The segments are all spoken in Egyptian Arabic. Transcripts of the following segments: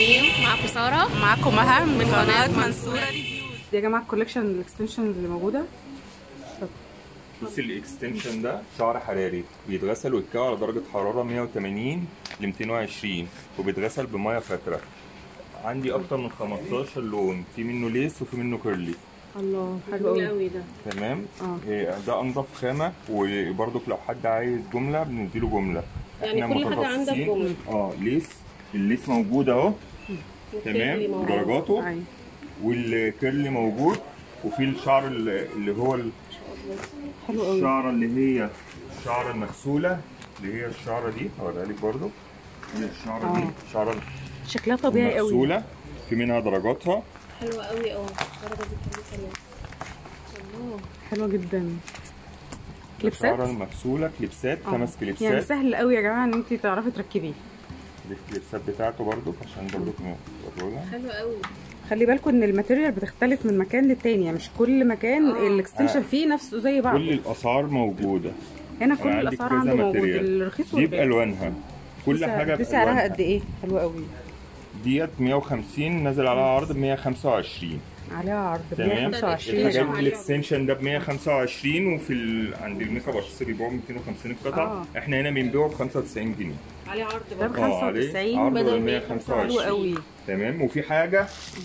ميم معاكم ساره معاكم مها من قناة قناه منصورة منصوره دي يا جماعه الكولكشن الاكستنشن اللي موجوده بصي الاكستنشن ده شعر حراري بيتغسل ويتكوى على درجة حرارة 180 ل 220 وبيتغسل بمية فاترة عندي أكتر من 15 لون في منه ليس وفي منه كيرلي الله حلو قوي قوي ده تمام اه. إيه، ده أنضف خامة وبرضك لو حد عايز جملة بنديله جملة يعني إحنا كل حاجة عندك متخصصين. جملة. اه ليس الليس موجود اهو والكيرلي تمام موجود. درجاته أيوة. والكيرلي موجود وفي الشعر اللي اللي هو ال- حلو قوي الشعرة اللي هي الشعرة المغسولة اللي هي الشعرة دي هوريها لك برضو هي الشعرة دي اه. الشعرة شكلها طبيعي قوي المغسولة في منها درجاتها حلوة قوي اه الدرجة دي كويسة كمان الله حلوه جدا كليبسات الشعرة المغسولة كليبسات اه. خمس يعني كليبسات سهل قوي يا جماعه ان انت تعرفي تركبيه دي الكليبسات بتاعته برضو عشان برضو نوريها حلوة قوي خلي بالكم ان الماتيريال بتختلف من مكان للتاني يعني مش كل مكان اه. الاكستنشن اه. فيه نفسه زي بعض كل الأسعار موجودة هنا كل أنا عندي الاسعار كذا عنده موجود ماتيريال. الرخيص دي والغالي بألوانها كل دي حاجة دي سعرها بألوانها قد ايه حلوه قوي ديت 150 نازل عليها عرض ب 125 عليها عرض ب تمام 125 يا الحاجات جماعه الاكستنشن ده ب 125 وفي ال... عند الميك اب ارتست بيبيعوا 250 القطعه اه. احنا هنا بنبيعه ب 95 جنيه عليه عرض ده ب برضه اه عليه 95 عرض بدل ب 125. 125 حلو قوي تمام وفي حاجه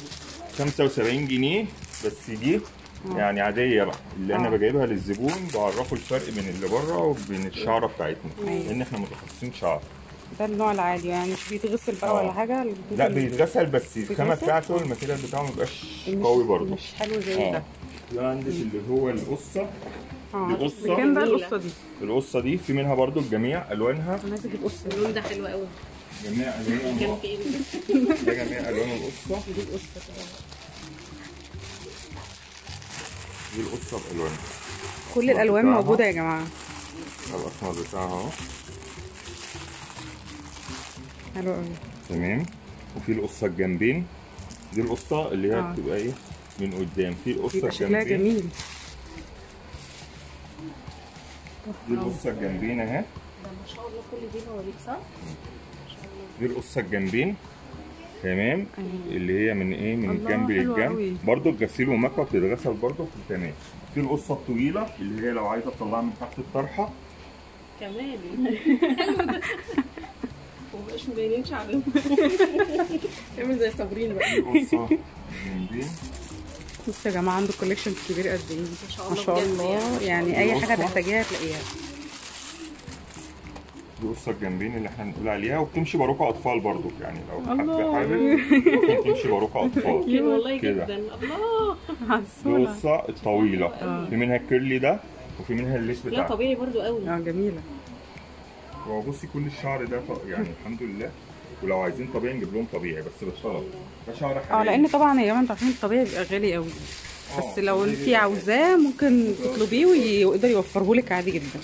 75 جنيه بس دي يعني عاديه بقى اللي انا اه. بجيبها للزبون بعرفه الفرق بين اللي بره وبين الشعره بتاعتنا ايوه. لان احنا متخصصين شعر ده النوع العادي يعني مش بيتغسل بقى اه. ولا حاجه لا بيتغسل بس الخامه بيتغسل؟ بتاعته الماتيريال بتاعه ما بيبقاش مش- قوي برضه مش حلو زي اه ده ده عندك اللي هو القصه اه دي قصة. بكام بقى جميلة. القصه دي؟ القصه دي في منها برضو الجميع الوانها انا عايزه اجيب قصه اللون ده حلو قوي جميع كان الوان في ايه ده جميع الوان القصه دي القصه دي القصه بالوانها كل الالوان بتاعها. موجوده يا جماعه الاسمر بتاعها اهو حلو قوي تمام وفي القصه الجنبين دي القصه اللي هي اه. بتبقى ايه من قدام في القصه بيبقى شكلها الجنبين جميل دي القصه الجنبين اهي ده ما شاء الله كل دي بواليك صح؟ دي القصه الجنبين تمام اللي هي من ايه من الله، الجنب حلوة للجنب قوي. برضو الغسيل ومكوى بتتغسل برضو في تمام في القصه الطويله اللي هي لو عايزه تطلعها من تحت الطرحه كمان ومبقاش مبينين شعرهم اعمل زي صابرين بقى دي القصه الجنبين بصوا يا جماعه عنده كوليكشن كبير قد ايه ما شاء ما الله شاء بجد الله يعني. يعني اي حاجه القصة. تحتاجيها تلاقيها دي قصه الجنبين اللي احنا بنقول عليها وبتمشي باروكه اطفال برضو يعني لو حد الله. حابب ممكن تمشي باروكه اطفال كتير والله كده. جدا الله دي عسوله قصه الطويله في منها الكيرلي ده وفي منها الليس لا بتاعها طبيعي برضو قوي اه جميله هو بصي كل الشعر ده ط- يعني الحمد لله ولو عايزين طبيعي نجيب لهم طبيعي بس بالطلب ده شعر حقيقي اه لان طبعا يا جماعه انتوا عارفين الطبيعي بيبقى غالي قوي بس آه، لو طبيعي انت بيبقى عاوزاه ممكن تطلبيه ويقدر يوفره لك عادي جدا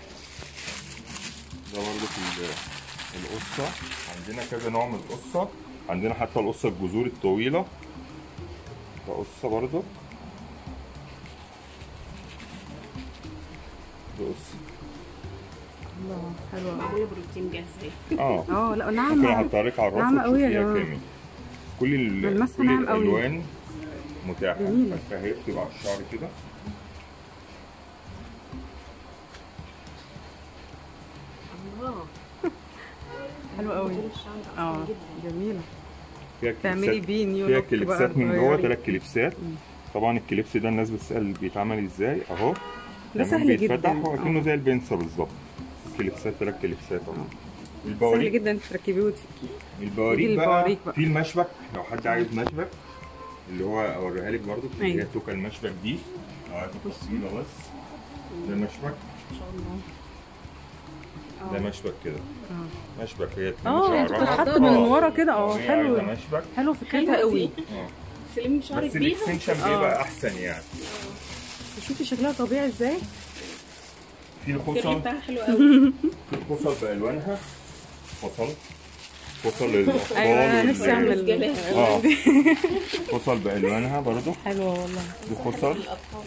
ده برضه في ال- القصة عندنا كذا نوع من القصة عندنا حتى القصة الجذور الطويلة ده قصة برضه ده قصة الله حلوه معموله بروتين جاهز اهي اه اه لا ممكن ناعمه احطها لك على الرف ناعمة قوي يا وتشوفيها جماعة. كامل كل ال... ملمسها كل ناعم قوي. الالوان متاحة جميلة. فهي بتبقى على الشعر كده الله حلوه قوي طول الشعر اه أحسن جدا جميله فيها تعملي كليبسات بيه نيو فيها لوك بقى كليبسات من جوه تغيري. ثلاث كليبسات طبعا الكليبس ده الناس بتسأل بيتعمل ازاي اهو ده تمام، سهل جدا. بيتفتح وكأنه آه. زي البنسة بالظبط الكليبسات ثلاث كليبسات اهو سهل البواريك جدا تركبيه وتفكيه البواريك دي بقى, البواريك بقى. في المشبك لو حد عايز مشبك اللي هو اوريها لك برضو اللي هي أيوة. توكا المشبك دي لو عايزه تفصيله بس ده مشبك ما شاء الله ده مشبك كده مشبك هي اه هي شعرها. بتتحط من آه. ورا كده اه هي حلو عايزة مشبك حلو فكرتها حلوة قوي دي. اه تلمي شعرك بس بيها الاكستنشن بيبقى احسن يعني بس شوفي شكلها طبيعي ازاي في الكيرلي الخصل بتاعها حلو قوي في الخصل بالوانها خصل خصل للاطفال ايوه انا وال- نفسي اعمل جلال. اه خصل بالوانها برضو حلوه والله دي خصل الاطفال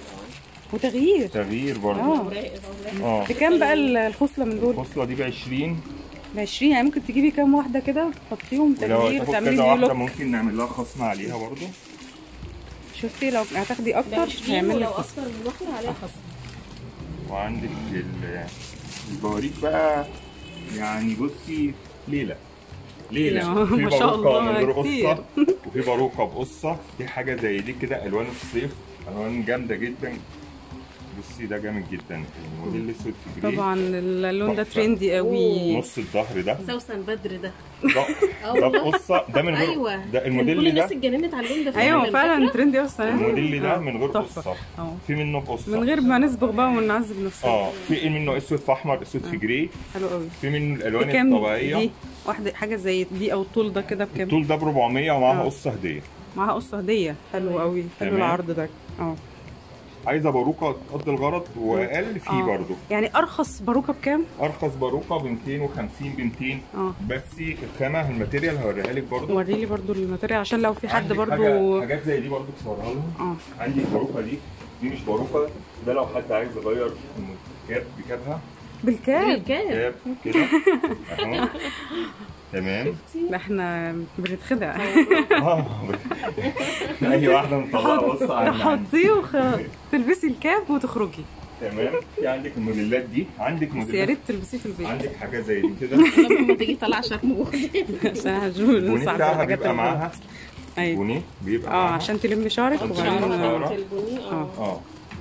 وتغيير تغيير برضو اه اوراق اوراق اه بكام بقى الخصله من دول الخصله دي ب 20 ب 20 يعني ممكن تجيبي كام واحده كده وتحطيهم ولو تغيير هتاخد وتعملي كذا نيو واحده لوك ممكن نعمل لها خصم عليها برضو شفتي لو هتاخدي ب اكتر 20 هيعمل ولو لك اصفر من واحده عليها خصم وعندك ال- البواريك بقى يعني بصي ليله ليله يا في ما شاء باروكه الله من غير كتير. قصه وفي باروكه بقصه دي حاجه زي دي كده الوان الصيف الوان جامده جدا بصي ده جامد جدا الموديل الاسود في جري طبعا اللون ده تحفة. ترندي قوي نص الظهر ده سوسن بدر ده ده آه ده والله. بقصه ده من غير ايوه ده كان الموديل كل الناس ده اتجننت على اللون ده ايوه فعلا فعلا فاكرة؟ ترندي اصلا الموديل ده من غير تحفة. قصه اه في منه بقصه من غير ما نسبغ بقى ونعذب نفسنا اه في منه اسود في احمر اسود في جري حلو قوي في منه الالوان بكام الطبيعيه دي واحده حاجه زي دي او الطول ده كده بكام الطول ده ب 400 ومعاها آه. قصه هديه معاها قصه هديه حلو قوي حلو تمام. العرض ده اه عايزه باروكه تقضي الغرض واقل في آه. برضه يعني ارخص باروكه بكام ارخص باروكه ب 250 ب 200 اه بس الخامه الماتيريال هوريها لك برضه وري لي برضو الماتيريال عشان لو في حد عندك برضو حاجة حاجات زي دي برضه تصورها لهم اه عندي الباروكه دي دي مش باروكه ده لو حد عايز يغير كاب بكابها بالكاب كام كاب كده اهو تمام ده احنا بنتخدع اه اي واحده مطلعه بص على اللي عندي. تحطيه وخ... تلبسي الكاب وتخرجي تمام في عندك الموديلات دي عندك بس يا موديلات ريت تلبسيه في البيت عندك حاجه زي دي كده لما تيجي طالعه شرم عشان هنشوف البوني ننصح بتاعها بالحاجات بيبقى اللي- معاها ايوه بوني بيبقى اه معاها عشان تلمي شعرك عشان وبعدين تلمي شعرك. البني اه اه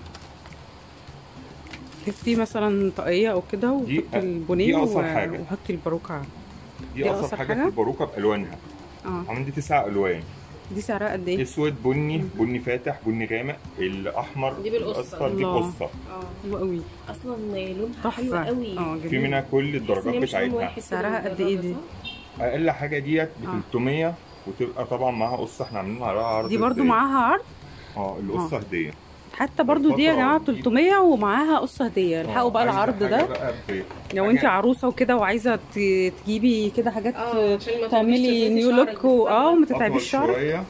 لفتي مثلا طاقيه او كده دي- وحطي البونيه دي أقصر و- حاجة. وحطي الباروكه دي دي اقصر أقصر حاجه حاجة؟ في الباروكه بالوانها اه عندي تسع الوان دي سعرها قد ايه؟ اسود بني بني فاتح بني غامق الاحمر دي بالقصة. الاصفر دي الله. قصه اه حلو قوي اصلا لونها حلو تحفه قوي اه في جميل منها كل بس هي الدرجات مش لون بتاعتها واحد كده سعرها قد إيه دي؟ مجربة، صح؟ اقل حاجه ديت ب آه. 300 وتبقى طبعا معاها قصه احنا عاملين عليها عرض دي برضو هدية. معاها عرض اه القصه هديه حتى برضو دي يا الفترة جماعه دي. 300 ومعاها قصه هديه الحقوا بقى عايزة العرض حاجة ده بقى ب- لو حاجة- انت عروسه وكده وعايزه ت- تجيبي كده حاجات اه عشان ما تعملي تقعديش نيو تفردي لوك شعرك و- اه بالسما. وما أطول تتعبيش شعرك شويه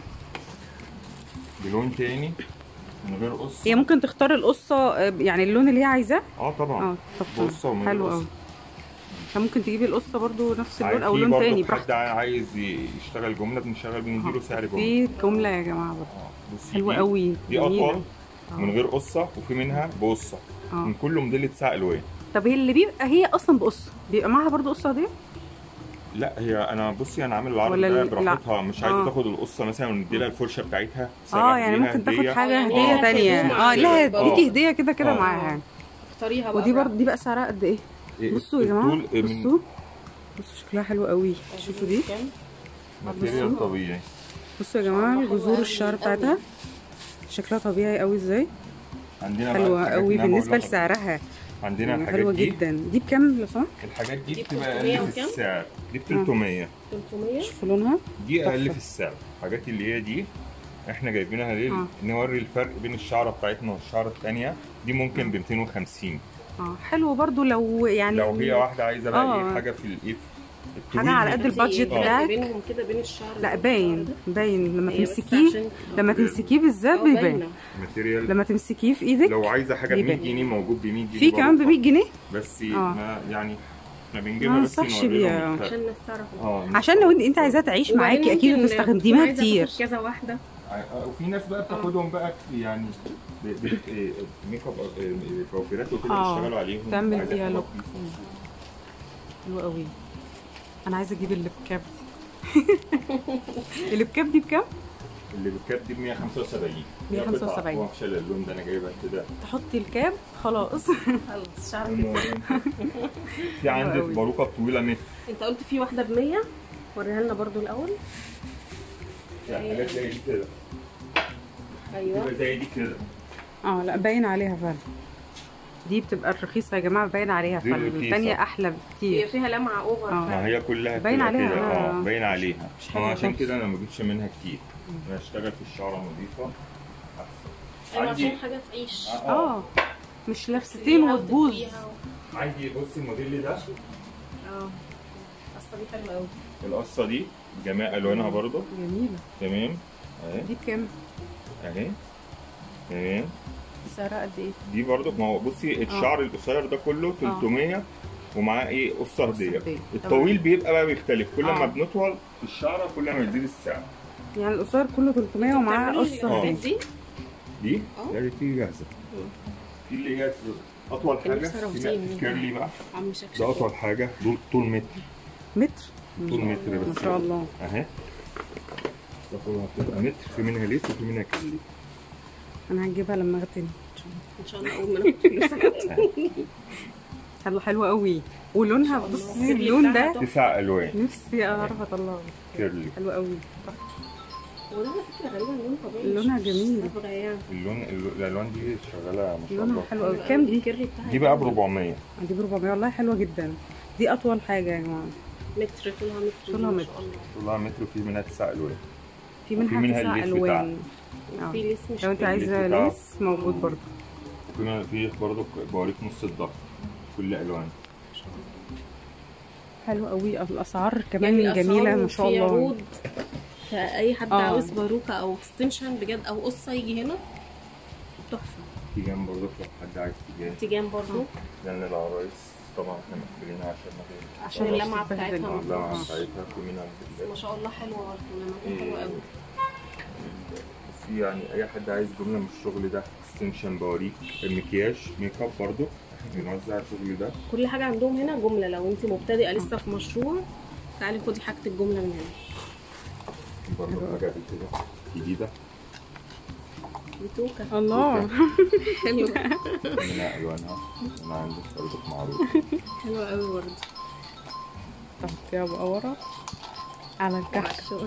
بلون تاني من غير قصه هي ممكن تختار القصه آه، يعني اللون اللي هي عايزاه اه طبعا اه طب بقصة ومن حلو قصة. قوي فممكن تجيبي القصه برضو نفس اللون في او لون برضه تاني حد براحتك عايز يشتغل جمله بنشتغل بنديله سعر جمله في جمله يا جماعه برضو آه، بصي حلوه دي- قوي دي جميلة. اطول من غير قصه وفي منها بقصه اه من كل موديل تسع الوان طب هي اللي بيبقى هي اصلا بقصه بيبقى معاها برضو قصه دي لا هي انا بصي انا عامل العرض ولا ده ال- لا. براحتها مش عايزه آه. تاخد القصه مثلا وندي لها الفرشه بتاعتها سعر اه يعني هدية، ممكن تاخد هدية. حاجه آه. هديه آه. تانية هدوم اه لا عادية. ليكي هديه كده كده آه. معاها اختاريها بقى ودي برضو دي بقى سعرها قد ايه إيه، بصوا يا جماعه الطول من بصوا بصوا شكلها حلو قوي شوفوا دي كام؟ بصوا. ماتيريال طبيعي بصوا يا جماعه حلوة جذور قوي الشعر قوي. بتاعتها شكلها طبيعي قوي ازاي عندنا بقى حلوه الحاجات قوي اللي أنا بالنسبه بقول لك. لسعرها عندنا يعني الحاجات حلوه دي جدا دي بكام لو سمحت الحاجات دي دي بتبقى 300 اقل في وكام؟ السعر دي ب 300 300 شوفوا لونها دي اقل تحفة. في السعر الحاجات اللي هي دي احنا جايبينها ليه آه. نوري الفرق بين الشعره بتاعتنا والشعره الثانيه دي ممكن ب 250 اه حلو برضو لو يعني لو هي واحده عايزه بقى آه. ايه حاجه في الايه حاجة على قد البادجت آه. بتاعك. بينهم كده بين الشعر لا ده باين والشعر ده. باين لما هي بس تمسكيه عشان- لما تمسكيه بالذات آه، بيبان باينة. ماتيريال لما تمسكيه في ايدك لو عايزه حاجه ب 100 بيبان. جنيه موجود ب 100 جنيه في كمان ب برضه. 100 جنيه بس آه. ما يعني احنا ما بنجيبها بس انصحش نوري بيها. لهم الفرق. عشان الناس تعرف اه عشان لو انت عايزاها تعيش وبعدين معاكي اكيد ممكن هتستخدميها تكون عايزة كتير تاخد كذا واحده آه، وفي ناس بقى بتاخدهم بقى في يعني ب- ب- إيه، ميك اب آه، كوافيرات وكده آه. بيشتغلوا عليهم تعمل عايزة فيها حاجة لوك. رخيصة. حلو قوي انا عايزه اجيب اللي بكاب دي اللي بكاب دي بكام اللي بالكاب دي ب 175 هي 175. قطعة وحشه اللون ده انا جايبها كده تحطي الكاب خلاص خلاص شعرك في عندك أوي. باروكه طويله متر انت قلت في واحده ب 100 وريها لنا برضو الاول يعني حاجات زي دي كده ايوه تبقى زي دي كده اه لا باين عليها فعلا دي بتبقى الرخيصه يا جماعه باين عليها دي فعلا الرخيصة. الثانيه احلى هي بكتير فيها لمعه اوفر آه. ما هي كلها باين كده عليها، كده اه آه. باين عليها مش هو حلوة عشان خالص. كده انا ما بجيبش منها كتير انا اشتغل في الشعره نظيفه احسن ايوه عندي عشان حاجه تعيش اه مش لبستين تسيبيها وتبوظ وتدفيها و- عندي بصي الموديل ده اه اصلا دي حلوه قوي القصه دي جميع الوانها برضو جميله تمام اهي دي بكام اهي تمام سعرها قد ايه دي برضو ما هو بصي الشعر القصير ده كله 300 ومعاه ايه قصه هديه هدية. الطويل بيبقى بقى بيختلف كل ما آه. بنطول في الشعره كل ما يزيد السعر يعني القصير كله 300 ومعاه بتعملوا قصه آه. الحاجات هديه دي دي اه. لا دي بتيجي جاهزه في اللي هي اطول كان حاجه نفسي أعرف في زي م- مين. كيرلي بقى عم شكشك ده اطول حاجه دول طول متر متر طول متر ما بس شاء الله اهي ده طولها بتبقى متر في منها ليس وفي منها كيرلي انا هجيبها لما اغتني ان شاء الله اول ما ناخد فلوس حلوه حلوه قوي ولونها الله. بصي الكيرلي اللون بتاعها ده تحفة. تسع الوان نفسي اعرف اطلعه كيرلي حلو قوي وده على فكره غالبا لون طبيعي لونها مش- جميل. مش صبغة يعني اللون الالوان دي شغاله ما شاء لونها الله حلو قوي كام دي الكيرلي بتاعها دي بقى ب جميل. 400 دي ب 400 والله حلوه جدا دي اطول حاجه يا جماعه متر طولها متر طولها ما متر. شاء الله طولها متر وفي منها تسع الوان في وفي منها منها تسع الليف الوان آه. وفي ليس مش لو انت كيرلي. عايزه بتاعه. ليس موجود برضه وفي منها في برضه بوريك نص الظهر كل الوان حلو قوي الاسعار كمان يعني الأسعار جميله ما شاء في الله عروض فأي حد آه. عاوز باروكة أو اكستنشن بجد أو قصة يجي هنا تحفة تيجان برضه لو حد عايز تيجان تيجان برضو لان العرايس طبعا احنا مقفلينها عشان ما تبقاش- عشان خلاص. اللمعة تتبهدل. بتاعتها آه. اللمعة مفيش. بتاعتها في منها بس ما شاء الله حلوة برضو لمعتها حلوة قوي في يعني اي حد عايز جمله من الشغل ده اكستنشن بوريك المكياج ميك اب برضه بنوزع الشغل ده كل حاجة عندهم هنا جملة لو انت مبتدئة لسه في مشروع تعالي خدي حاجة الجملة من هنا برضه حاجه دي كده جديده دي توكة الله حلوة منها الوانها انا عندي برضه معروف حلوة قوي برضو تغطيه بقوره على الكحك الشغل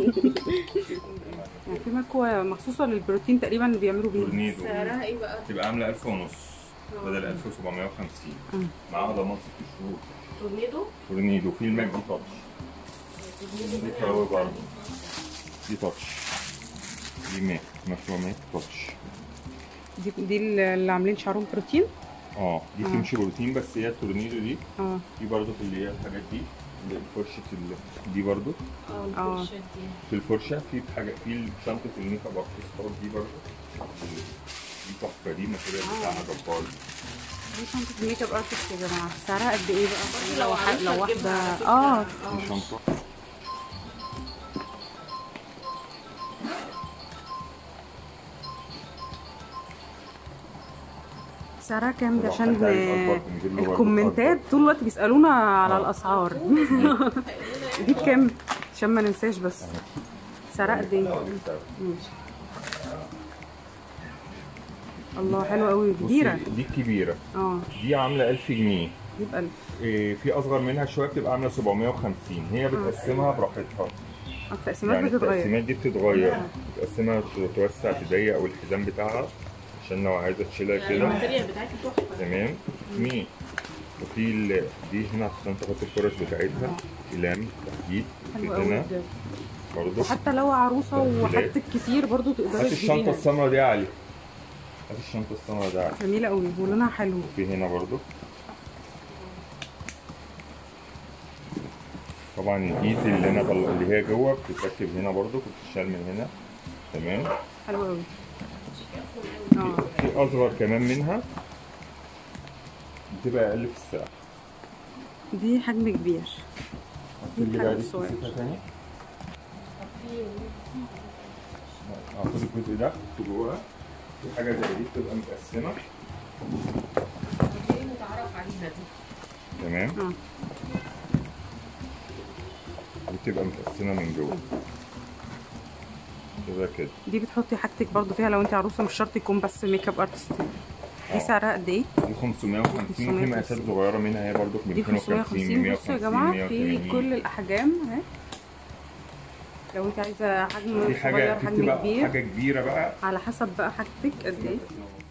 يعني في مكوه مخصوصه للبروتين تقريبا بيعملوا بيها تورنيدو سعرها ايه بقى؟ تبقى عامله 1000 ونص بدل 1750 معاها ضمان ست شهور تورنيدو تورنيدو في الماك دي تاتش دي كاوي برضه دي تاتش دي ماك مشروع ماك تاتش دي دي اللي عاملين شعرهم بروتين اه دي تمشي بروتين بس هي التورنيدو دي اه دي برضه في اللي هي الحاجات دي اللي فرشة ال- دي برضه اه آه. الفرشة دي في الفرشة في حاجة في شنطة الميك اب اكسسوارات دي برضه دي تحفة دي الماتيريال بتاعها جبار دي شنطه ميك اب ارتست يا جماعه سعرها قد ايه بقى لو لو, ح- عروسة لو تجيبها واحده على اه فكرة. دي شنطة سعرها كام ده لو عشان حد عايز أكبر بنجيب له برضه الكومنتات طول الوقت بيسالونا على آه. الاسعار دي بكام عشان ما ننساش بس سعرها قد ايه ماشي الله حلوه قوي بصي، كبيره دي الكبيرة اه دي عاملة 1000 جنيه دي ب 1000 إيه، في أصغر منها شوية بتبقى عاملة 750 هي بتقسمها براحتها التقسيمات يعني بتتغير التقسيمات دي بتتغير بتقسمها توسع تضيق او الحزام بتاعها عشان لو عايزه تشيلها يعني كده الماتيريال بتاعتي تحفة تمام مين وفي ال- دي هنا عشان تحط الفرش بتاعتها اقلام تحديد في حلوه قوي هنا بجد برضه وحتى لو عروسه وحاجتك كتير برضو هات تقدري الشنطه تجيبيها السمراء دي يا علي هات الشنطه السمراء دي يا علي جميله قوي ولونها حلو في هنا برضه طبعا الايد اللي انا بل... اللي هي جوه بتتركب هنا برضه بتتشال من هنا تمام حلو قوي اه في اصغر كمان منها بتبقى اقل في السعر دي حجم كبير اللي حاجة بقى دي صغيرة. تمسكها تاني هاخد الجزء ده جواها في حاجه زي دي بتبقى متقسمه دي متعرف عليها دي تمام اه دي بتبقى متقسمه من جوه كده كده دي بتحطي حاجتك برضو فيها لو انت عروسه مش شرط يكون بس ميك اب ارتست دي آه. سعرها قد ايه؟ دي 550 في 550. مقاسات صغيره منها هي برضو ب دي 250 550 بصوا يا 150 جماعه في 180 كل الاحجام اهي لو انت عايزه حجم في حاجه صغير في حجم بتبقى كبير حاجه كبيره بقى على حسب بقى حاجتك قد ايه